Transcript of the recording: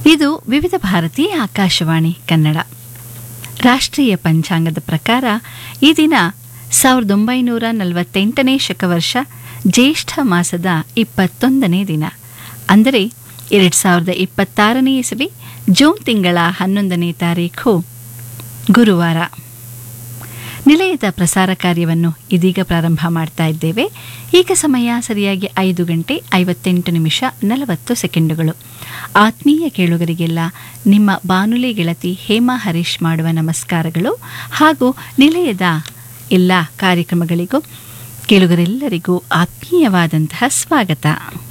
ಇದು ವಿವಿಧ ಭಾರತಿ ಆಕಾಶವಾಣಿ ಕನ್ನಡ ರಾಷ್ಟ್ರೀಯ ಪಂಚಾಂಗದ ಪ್ರಕಾರ ಈ ದಿನ ಸಾವಿರದ ಒಂಬೈನೂರ ನಲವತ್ತೆಂಟನೇ ಶಕವರ್ಷ ಜ್ಯೇಷ್ಠ ಮಾಸದ ಇಪ್ಪತ್ತೊಂದನೇ ದಿನ ಅಂದರೆ ಎರಡು ಸಾವಿರದ ಇಪ್ಪತ್ತಾರನೇ ಇಸವಿ ಜೂನ್ ತಿಂಗಳ ಹನ್ನೊಂದನೇ ತಾರೀಖು ಗುರುವಾರ ನಿಲಯದ ಪ್ರಸಾರ ಕಾರ್ಯವನ್ನು ಇದೀಗ ಪ್ರಾರಂಭ ಮಾಡ್ತಾ ಇದ್ದೇವೆ ಈಗ ಸಮಯ ಸರಿಯಾಗಿ ಐದು ಗಂಟೆ ಐವತ್ತೆಂಟು ನಿಮಿಷ ನಲವತ್ತು ಸೆಕೆಂಡುಗಳು ಆತ್ಮೀಯ ಕೇಳುಗರಿಗೆಲ್ಲ ನಿಮ್ಮ ಬಾನುಲಿ ಗೆಳತಿ ಹೇಮಾ ಹರೀಶ್ ಮಾಡುವ ನಮಸ್ಕಾರಗಳು ಹಾಗೂ ನಿಲಯದ ಎಲ್ಲ ಕಾರ್ಯಕ್ರಮಗಳಿಗೂ ಕೇಳುಗರೆಲ್ಲರಿಗೂ ಆತ್ಮೀಯವಾದಂತಹ ಸ್ವಾಗತ